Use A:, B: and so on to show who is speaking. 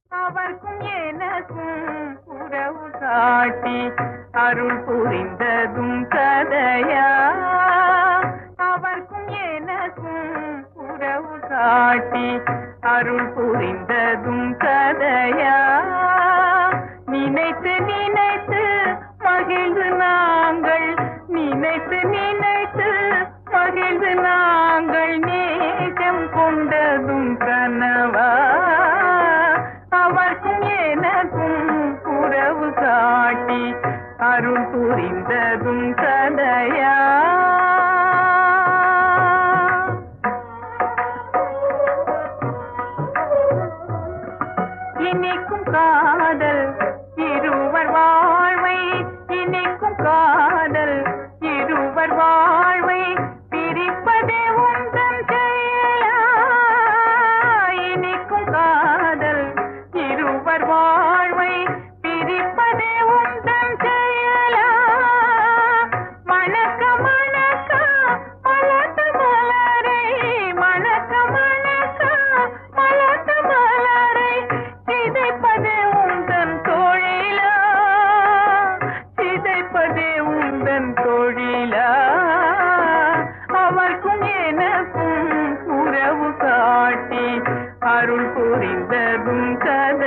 A: அவர்க்கும் எனக்கும் உறவு காட்டி அருள் புரிந்ததும் கதையா அவர்க்கும் எனக்கும் உறவு காட்டி அருள் புரிந்ததும் கதையா நினைத்து நினைத்து மகிழ்ந்து நாங்கள் நினைத்து நினைத்து மகிழ்ந்து நாங்கள் நேசம் கொண்டதும் கனவா அவர்க்கும் எனக்கும் உறவு காட்டி அருள் புரிந்ததும் கதையா இனிக்கும் காதல் இருவர் வாழ்வை இனிக்கும் காதல் இருவர் வாழ்வை பிரிப்பதே உந்தன் செயலா இனிக்கும் காதல் இருவர் வாழ்வை பிரிப்பதே உந்தன் செயலா மணக்க மணக்க மலர்ந்த மலரை மணக்க மணக்க மலர்ந்த மலரை சிதைப்பதே உந்தன் தொழிலா சிதைப்பதே உந்தன் தொழிலா அவர்க்கும் எனக்கும் உறவு காட்டி அருள் புரிந்ததும் கதை